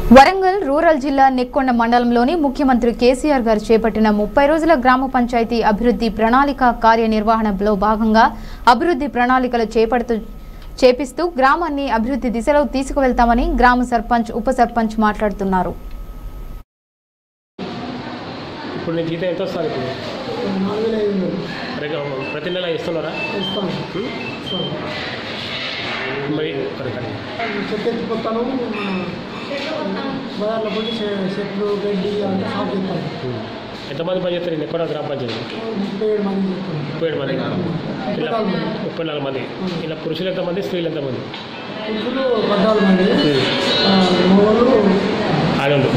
Warangal rural జిల్లా నెక్కొండ మండలంలోని ముఖ్యమంత్రి కేసీఆర్ గారు చేపట్టిన ముప్పై రోజుల గ్రామ పంచాయతీ అభివృద్ధి ప్రణాళిక కార్యనిర్వహణలో భాగంగా అభివృద్ధి ప్రణాళికలు చేపడుతూ చేపిస్తూ గ్రామాన్ని అభివృద్ధి దిశలో తీసుకువెళ్తామని గ్రామ సర్పంచ్ ఉప సర్పంచ్ మాట్లాడుతున్నారు ఇప్పుడు నీ జీతం ఎంత వస్తుంది ఇప్పుడు నాలుగు వేల ఐదు వందలు రెగ్యు- ప్రతి నెల ఇస్తున్నారా ఇస్తాను ఉం? ఇస్తాను మరి కరెక్ట్. చెత్త ఎత్తిపోతాను బజార్లో పోయి చె- చెట్లు గడ్డి అంతా సాగు చేస్తాను ఉం. ఎంతమంది పని చేస్తారు ఎక్కడ గ్రామ పంచాయతీ ముప్పై ఏడు మంది చెప్తాను ముప్పై ఏడు మంది ఇలా ముప్పై నాలుగు మంది ముప్పై నాలుగు మంది ఇలా పురుషులు ఎంతమంది స్త్రీలు ఎంతమంది పురుషులు పద్నాలుగు మంది ఆ, మగవాళ్ళు ఆడవాళ్ళు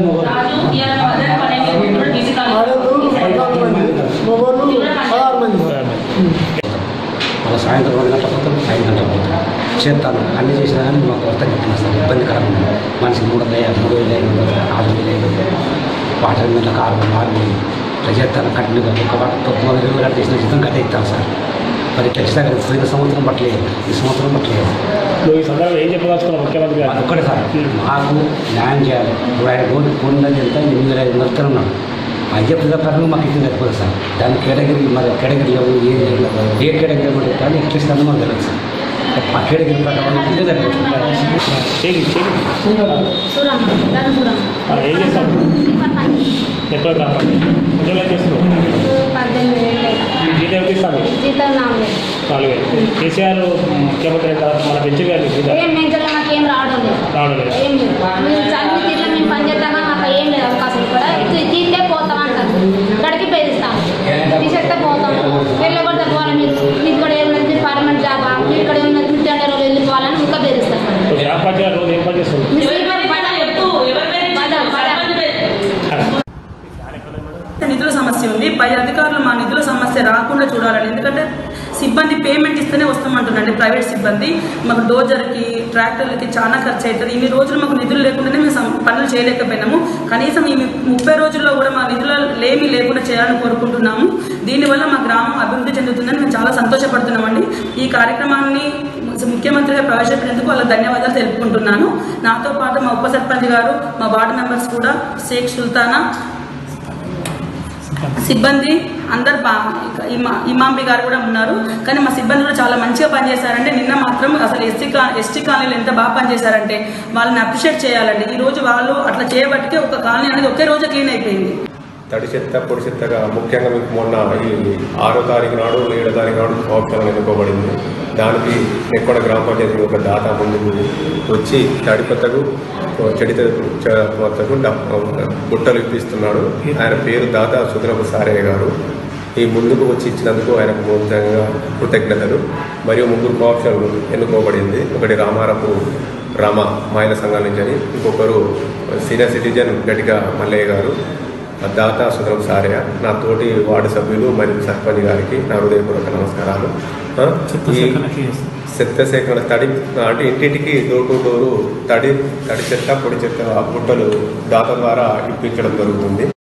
ఆడవాళ్ళు పద్నాలుగు మంది మగవాళ్ళు పదహారు మంది మళ్ళీ సాయంత్రం రెండు గంటల పోతాం ఐదు గంటల పోతాం చేస్తాను అన్ని చేసినా కానీ మాకు వర్త చెప్పిన సార్ ఇబ్బందికరంగా ఉంది మనిషికి మూడు వందల యాభై మూడు వేల ఐదు వందలు నాలుగు వేల ఐదు వందలు వాటర్ మిల్లకు ఆరు వందలు ఆరు వేలు ఇట్లా చేస్తాను కంటిన్యూగా ఒక వాటర్ తొమ్మిది ఇరవై గంటలు చేసిన జీతం గత ఇస్తాను సార్ మరి ఖచ్చితంగా పోయిన సంవత్సరం పట్టలేదు ఈ సంవత్సరం పట్టలేదు నువ్వు ఈ సందర్భంలో ఏం చెప్పదలుచుకున్నావు ముఖ్యమంత్రి గారు ఒక్కటే సార్ మాకు న్యాయం చేయాలి ఇప్పుడు ఆయన గోల్డ్ కోడినది ఎంత ఎనిమిది వేల ఐదు వందలు ఉన్నాడు అయ్యప్ప ప్రకారం మాకు ఇచ్చింది సరిపోదు సార్ దాని కేటగిరీ మరి కేటగిరీ లేవు ఏ ఏ కేటగిరీ కూడా కానీ ఎట్లా ఇస్తానో మాకు తెలియదు సార్ ఆ కేటగిరీ ప్రకారం ఇదే సరిపోతుంది చేయి చేయి చూడమ్మ దాన్ని చూడమ్మ ఆ, ఏం చేస్తావు ఎక్కడ గ్రామ ఉద్యోగం ఏం చేస్తున్నావు పద్దెనిమిది వేలు లేదా జీతం ఎంత ఇస్తాను జీతం నాలుగు నాలుగు వేలు కేసీఆర్ ముఖ్యమంత్రి అయిన తర్వాత మన పెంచి గారు జీతం ఏం మెంటల్ మాకు ఏం రావడం లేదు రావడం లేదు ఏం లేదు మేము చదివి తీరులో మేము పని చేస్తామా మాకు ఏం లేదు అవకాశం కూడా తీ- తీస్తే పోతాం అంటారు గడికి పేరుస్తాం తీసేస్తే పోతాం వెళ్ళకూడదు పోవాలి మీరు మీకు కూడా ఏమున్నది పర్మనెంట్ జాబ్ మీకు ఇక్కడ ఏమున్నది మీ టెండర్ రోజులు వెళ్ళిపోవాలని ఇంకా పేరుస్తాం ఇప్పుడు గ్రామ పంచాయతీ రోజు ఏం పని చేస్తుంది మీ శ్రీపతి పడాలి ఎప్పుడు పడాలి పడాలి నిధుల సమస్య ఉంది పై అధికారులు మా నిధుల సమస్య రాకుండా చూడాలని ఎందుకంటే సిబ్బంది పేమెంట్ ఇస్తేనే వస్తామంటున్నాండి ప్రైవేట్ సిబ్బంది మాకు డోజర్కి ట్రాక్టర్లకి చాలా ఖర్చు అవుతుంది ఇన్ని రోజులు మాకు నిధులు లేకుండానే మేము సం- పనులు చేయలేకపోయినాము కనీసం ఈ ముప్పై రోజుల్లో కూడా మా నిధులు లేమి లేకుండా చేయాలని కోరుకుంటున్నాము దీనివల్ల మా గ్రామం అభివృద్ధి చెందుతుందని మేము చాలా సంతోషపడుతున్నామండి ఈ కార్యక్రమాన్ని ముఖ్యమంత్రిగా ప్రవేశపెట్టేందుకు వాళ్ళ ధన్యవాదాలు తెలుపుకుంటున్నాను నాతో పాటు మా ఉప సర్పంచ్ గారు మా వార్డు మెంబర్స్ కూడా షేక్ సుల్తానా సిబ్బంది అందరు బా ఇమా ఇమాంబి గారు కూడా ఉన్నారు కానీ మా సిబ్బంది కూడా చాలా మంచిగా పనిచేశారంటే నిన్న మాత్రం అసలు ఎస్టీ కా ఎస్టీ కాలనీలు ఎంత బాగా పనిచేశారంటే వాళ్ళని అప్రిషియేట్ చేయాలండి ఈ రోజు వాళ్ళు అట్లా చేయబట్టికే ఒక కాలనీ అనేది ఒకే రోజు క్లీన్ అయిపోయింది తడి చెత్త పొడి చెత్తగా ముఖ్యంగా మీకు మొన్న ఈ ఆరో తారీఖు నాడు ఏడో తారీఖు నాడు ఆప్షన్ ఎన్నుకోబడింది దానికి ఎక్కడ గ్రామ పంచాయతీ ఒక దాత ముందుకు వచ్చి తడి కొత్తకు చెడి కొత్తకు బుట్టలు ఇప్పిస్తున్నాడు ఆయన పేరు దాత సుధరపు సారయ్య గారు ఈ ముందుకు వచ్చి ఇచ్చినందుకు ఆయనకు ముఖ్యంగా కృతజ్ఞతలు మరియు ముగ్గురు కోఆప్షన్లు ఎన్నుకోబడింది ఒకటి రామారపు రామ మహిళా సంఘాల నుంచి అని ఇంకొకరు సీనియర్ సిటిజన్ గట్టిగా మల్లయ్య గారు దాత సుధరం సారయ్య నా తోటి వార్డు సభ్యులు మరియు సర్పంచ్ గారికి నా హృదయపూర్వక నమస్కారాలు ఆ, ఈ చెత్త సేకరణ తడి అంటే ఇంటింటికి డోర్ టు డోరు తడి తడి చెత్త పొడి చెత్త బుట్టలు దాత ద్వారా ఇప్పించడం జరుగుతుంది